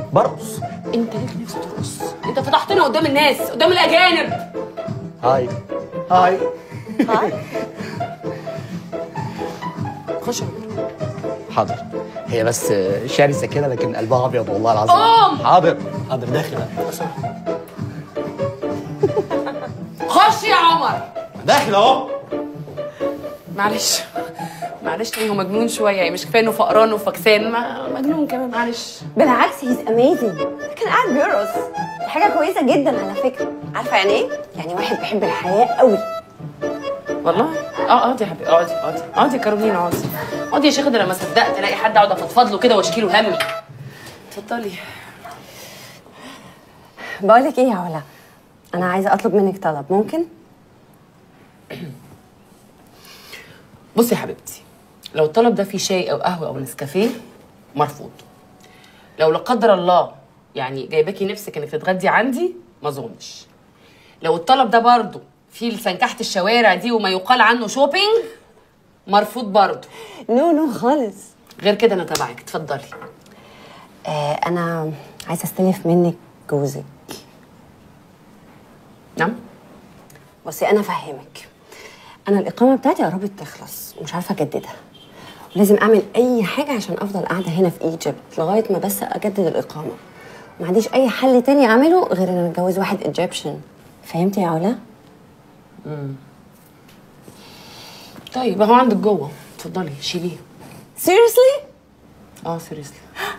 برقص انت ليك نفسك ترقص انت فتحتنا قدام الناس قدام الاجانب هاي هاي هاي خش يا عمر. حاضر هي بس شرسه كده لكن قلبها ابيض والله العظيم قوم! حاضر حاضر داخل خش يا عمر داخل اهو معلش معلش تاني هو مجنون شويه يعني مش كفايه انه فقران وفكسان ما مجنون كمان معلش بالعكس هيز اميزنج كان قاعد بيرقص دي حاجه كويسه جدا على فكره عارفه يعني ايه يعني واحد بيحب الحياه قوي والله اه اقعدي يا حبيبي اقعدي اقعدي اقعدي يا كارولين اقعدي اقعدي يا شيخه ده انا ما صدقت الاقي حد اقعد افضفض له كده واشكي له همي اتفضلي بقول لك ايه يا علا انا عايزه اطلب منك طلب ممكن بصي يا حبيبتي لو الطلب ده فيه شاي او قهوه او نسكافيه مرفوض لو لا قدر الله يعني جايباكي نفسك انك تتغدي عندي ما اظنش لو الطلب ده برضه فيه سنكحه الشوارع دي وما يقال عنه شوبينج مرفوض برضه نو نو خالص غير كده انا تبعك اتفضلي آه انا عايزه استلف منك جوزك نعم بصي انا افهمك انا الاقامه بتاعتي قربت تخلص ومش عارفه اجددها ولازم اعمل اي حاجه عشان افضل قاعده هنا في ايجيبت لغايه ما بس اجدد الاقامه ما عنديش اي حل تاني اعمله غير ان أنا اتجوز واحد ايجيبشن فهمتي يا علا طيب اهو عندك جوه اتفضلي شيليه seriously اه سيريسلي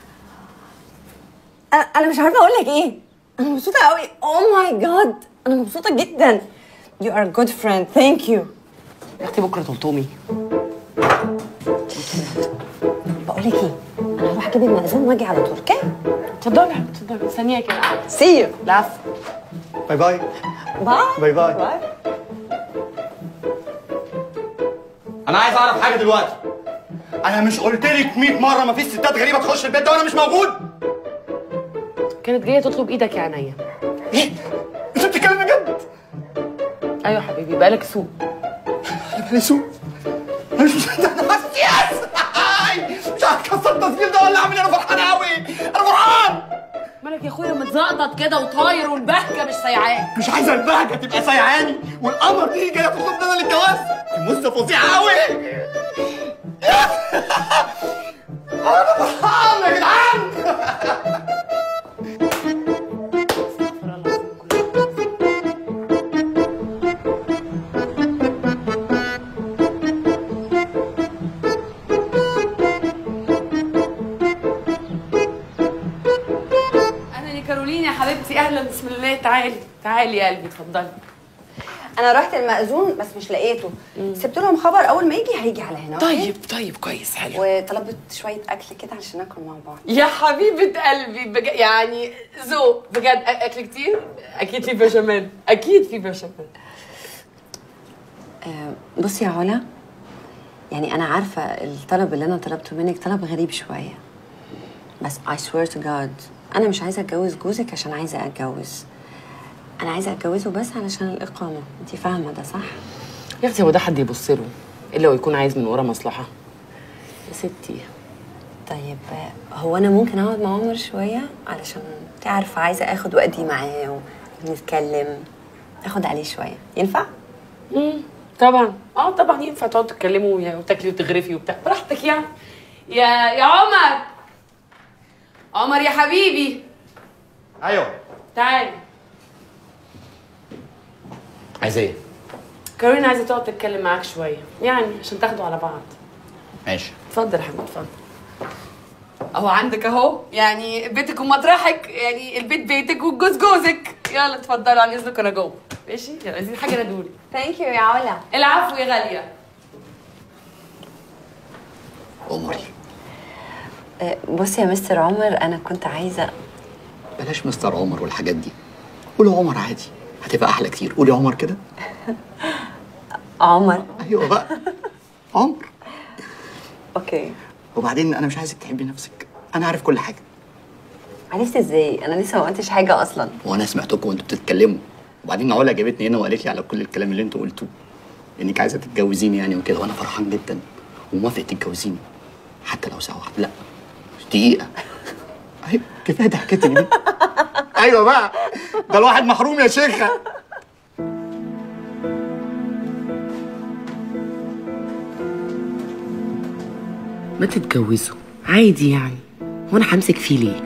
انا أنا مش عارفه اقول لك ايه انا مبسوطه قوي او ماي جاد انا مبسوطه جدا you are a good friend thank you يا اختي بكره تلطمي بقول لك ايه انا هروح اجيب المأذون واجي على طول اوكي اتفضلي يا حبيبتي اتفضلي مستنياكي انا قاعده see you العفو باي باي باي باي باي انا عايز اعرف حاجه دلوقتي انا مش قلت لك 100 مره ما فيش ستات غريبه تخش البيت ده وانا مش موجود كانت جايه تطلب ايدك يا عينيا ايه انت بتتكلم بجد ايوه حبيبي بقالك سوق انا بقالي سوق انا مش مصدق انا بس يس مش عارف كسر التسجيل ده ولا اعمل إيه؟ انا فرحان قوي انا فرحان مالك يا اخويا متزقطط كده وطاير والبهجه مش سايعاك مش عايزه البهجه تبقى سيعاني والقمر دي جايه تطلبني انا للجواز دي مزه فظيعه قوي انا فرحان يا جدعان انا يا كارولين يا حبيبتي اهلا بسم الله تعالي تعالي يا قلبي اتفضلي انا رحت المأذون بس مش لقيته سبت لهم خبر اول ما يجي هيجي على هنا أوكي؟ طيب طيب كويس حلو وطلبت شويه اكل كده علشان ناكل مع بعض يا حبيبه قلبي بج... يعني ذوق بجد أ- اكل كتير اكيد في بشاميل اكيد في بشاميل آه، بصي يا علا يعني انا عارفه الطلب اللي انا طلبته منك طلب غريب شويه بس I swear to God انا مش عايزه اتجوز جوزك عشان عايزه اتجوز انا عايزه اتجوزه بس علشان الاقامه انت فاهمه ده صح يا اختي هو ده حد يبص له الا هو يكون عايز من ورا مصلحه يا ستي طيب آه، هو انا ممكن اقعد مع عمر شويه علشان انت عارفه عايزه اخد وقتي معاه ونتكلم اخد عليه شويه ينفع امم طبعا اه طبعا ينفع تقعدوا تتكلموا يا- وتاكلي وتغرفي وبتاع براحتك يعني يا يا عمر عمر يا حبيبي ايوه تعالي عايز ايه؟ كارولين عايزه تقعد تتكلم معاك شويه يعني عشان تاخدوا على بعض ماشي اتفضل يا حبيبي اتفضل اهو عندك اهو يعني بيتك ومطرحك يعني البيت بيتك والجوز جوزك يلا اتفضلوا عن اذنك انا جوه ماشي يلا عايزين حاجه ندولي ثانك يو يا علا العفو يا غاليه عمري آه، بصي يا مستر عمر انا كنت عايزه بلاش مستر عمر والحاجات دي قولي عمر عادي هتبقى احلى كتير قولي عمر كده عمر ايوه بقى عمر اوكي وبعدين انا مش عايزك تحبي نفسك انا عارف كل حاجه عرفت ازاي انا لسه ما قلتش حاجه اصلا وانا سمعتكم وانتوا بتتكلموا وبعدين علا جابتني هنا وقالت لي على كل الكلام اللي انتوا قلتوه انك عايزه تتجوزيني يعني وكده وانا فرحان جدا وموافق تتجوزيني حتى لو ساعه واحده لا مش دقيقه طيب كفايه ضحكتك دي ايوه بقى ده الواحد محروم يا شيخه ما تتجوزوا عادي يعني وانا همسك فيه ليه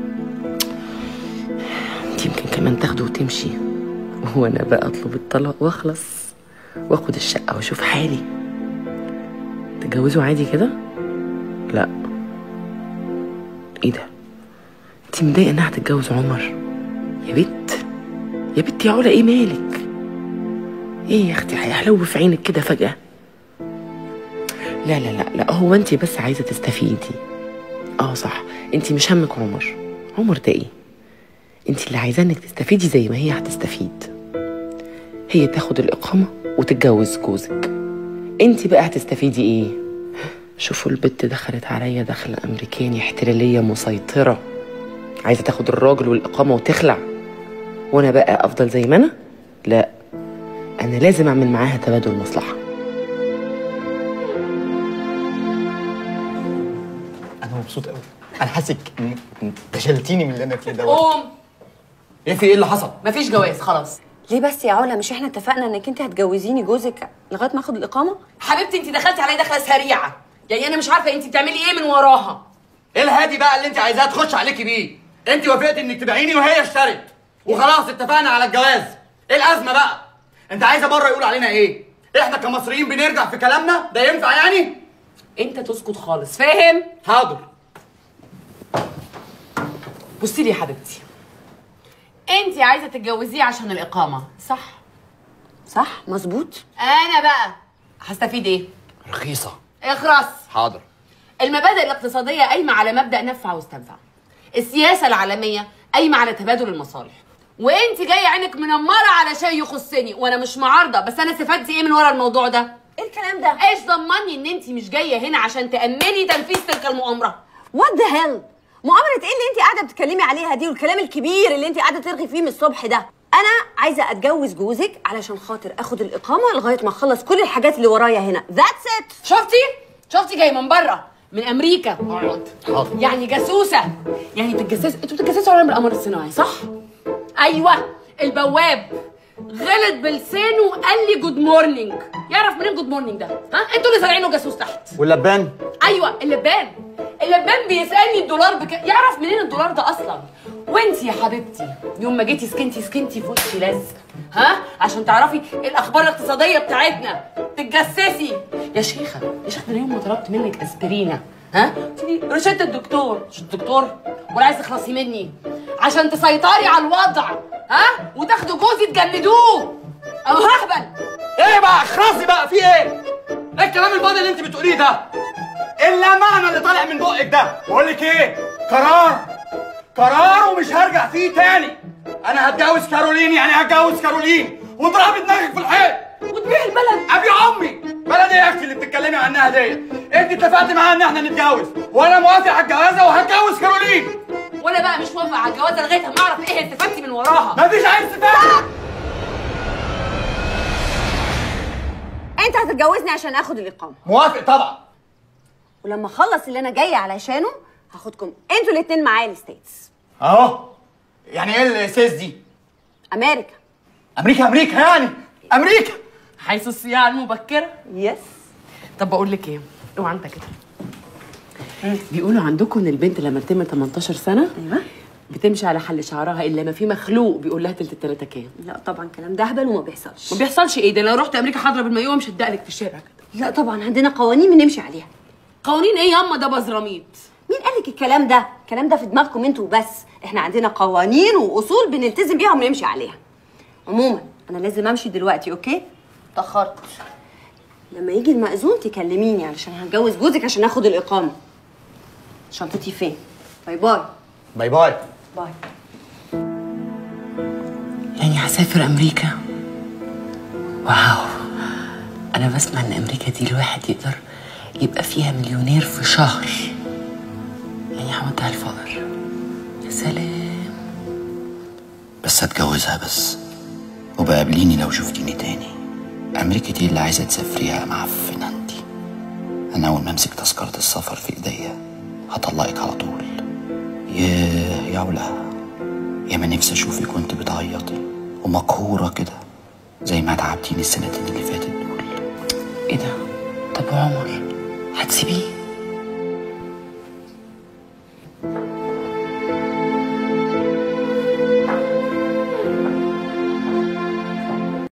انت يمكن كمان تاخده وتمشي وانا بقى اطلب الطلاق واخلص واخد الشقه واشوف حالي تتجوزوا عادي كده لا ايه ده انت مضايقه انها هتتجوز عمر يا بت يا بت يا علا ايه مالك ايه يا اختي هيحلو في عينك كده فجاه لا لا لا لا هو انت بس عايزه تستفيدي اه صح انت مش همك عمر عمر ده ايه انت اللي عايزاه انك تستفيدي زي ما هي هتستفيد هي تاخد الاقامه وتتجوز جوزك انت بقى هتستفيدي ايه شوفوا البت دخلت عليا دخله امريكاني احتلاليه مسيطره عايزه تاخد الراجل والاقامه وتخلع وانا بقى افضل زي ما انا لا انا لازم اعمل معاها تبادل مصلحه انا مبسوط قوي انا حاسك إن- إن فشلتيني من اللي انا فيه دوت قوم ايه في ايه اللي حصل مفيش جواز خلاص ليه بس يا علا مش احنا اتفقنا انك انت هتجوزيني جوزك لغايه ما اخد الاقامه حبيبتي انت دخلتي عليا دخله سريعه يعني انا مش عارفه انت بتعملي ايه من وراها ايه الهادي بقى اللي انت عايزاها تخش عليكي بيه انت وافقتي انك تبيعيني وهي اشترت وخلاص اتفقنا على الجواز ايه الازمه بقى انت عايزه بره يقول علينا ايه احنا كمصريين بنرجع في كلامنا ده ينفع يعني انت تسكت خالص فاهم حاضر بصي لي يا حبيبتي انت عايزه تتجوزيه عشان الاقامه صح صح مظبوط انا بقى هستفيد ايه رخيصه اخرس حاضر المبادئ الاقتصاديه قايمه على مبدا نفع واستنفع السياسه العالميه قايمه على تبادل المصالح وانت جايه عينك منمره على شيء يخصني وانا مش معارضه بس انا استفدت ايه من ورا الموضوع ده ايه الكلام ده ايش ضمني ان انت مش جايه هنا عشان تامني تنفيذ تلك المؤامره وات ذا هيل مؤامره ايه اللي انت قاعده بتتكلمي عليها دي والكلام الكبير اللي انت قاعده ترغي فيه من الصبح ده انا عايزه اتجوز جوزك علشان خاطر اخد الاقامه لغايه ما اخلص كل الحاجات اللي ورايا هنا ذاتس ات شفتي شفتي جاي من بره من امريكا اقعد حاضر. يعني جاسوسه يعني بتتجسسوا انتوا بتتجسسوا على القمر الصناعي صح ايوه البواب غلط بلسانه وقال لي جود مورنينج يعرف منين جود مورنينج ده ها انتوا اللي زارعينه جاسوس تحت واللبان ايوه اللبان اللبان بيسالني الدولار بك... يعرف منين الدولار ده اصلا وانت يا حبيبتي يوم ما جيتي سكنتي سكنتي في وشي لزق ها عشان تعرفي الاخبار الاقتصاديه بتاعتنا تتجسسي يا شيخه يا شيخه انا يوم ما طلبت منك اسبرينا ها قلت لي روشته الدكتور مش الدكتور ولا عايزه تخلصي مني عشان تسيطري على الوضع ها وتاخدوا جوزي تجلدوه او ههبل ايه بقى اخرسي بقى في ايه ايه الكلام الفاضي اللي انت بتقوليه ده الا معنى اللي طالع من بقك ده بقول لك ايه قرار قرار ومش هرجع فيه تاني انا هتجوز كارولين يعني هتجوز كارولين واضربي دماغك في الحيط وتبيع البلد ابي امي بلد ايه يا اختي اللي بتتكلمي عنها ديت انت اتفقت معاها ان احنا نتجوز وانا موافق على الجوازه وهتجوز كارولين وانا بقى مش موافقه على الجوازه لغايه ما اعرف ايه استفدتي من وراها مفيش اي استفاده انت هتتجوزني عشان اخد الاقامه موافق طبعا ولما اخلص اللي انا جايه علشانه هاخدكم انتوا الاتنين معايا الستيتس اهو يعني ايه السيس دي امريكا امريكا امريكا يعني امريكا حيث الصياعه المبكره يس طب بقول لك ايه اوعى انت كده بيقولوا عندكم ان البنت لما تتم 18 سنه ايوه بتمشي على حل شعرها الا ما في مخلوق بيقول لها تلت التلاته كام لا طبعا الكلام ده هبل وما بيحصلش ما بيحصلش ايه ده انا لو رحت امريكا حاضره بالمايوه مش هدقلك في الشارع كده لا طبعا عندنا قوانين بنمشي عليها قوانين ايه ياما ده بزراميط مين قال لك الكلام ده الكلام ده في دماغكم انتوا بس احنا عندنا قوانين واصول بنلتزم بيها وبنمشي عليها عموما انا لازم امشي دلوقتي اوكي اتاخرت لما يجي المأذون تكلميني علشان هتجوز جوزك عشان اخد الاقامه شنطتي فين باي باي باي باي باي يعني هسافر امريكا واو انا بسمع ان امريكا دي الواحد يقدر يبقى فيها مليونير في شهر يعني هودع الفقر يا سلام بس هتجوزها بس وبقابليني لو شفتيني تاني أمريكا دي اللي عايزة تسافريها معفنة انتي أنا أول ما أمسك تذكرة السفر في إيديا هطلقك على طول ياه يا علا يا ما نفسي اشوفك وانت بتعيطي ومقهورة كده زي ما تعبتيني السنتين اللي فاتت دول ايه ده طب وعمر هتسيبيه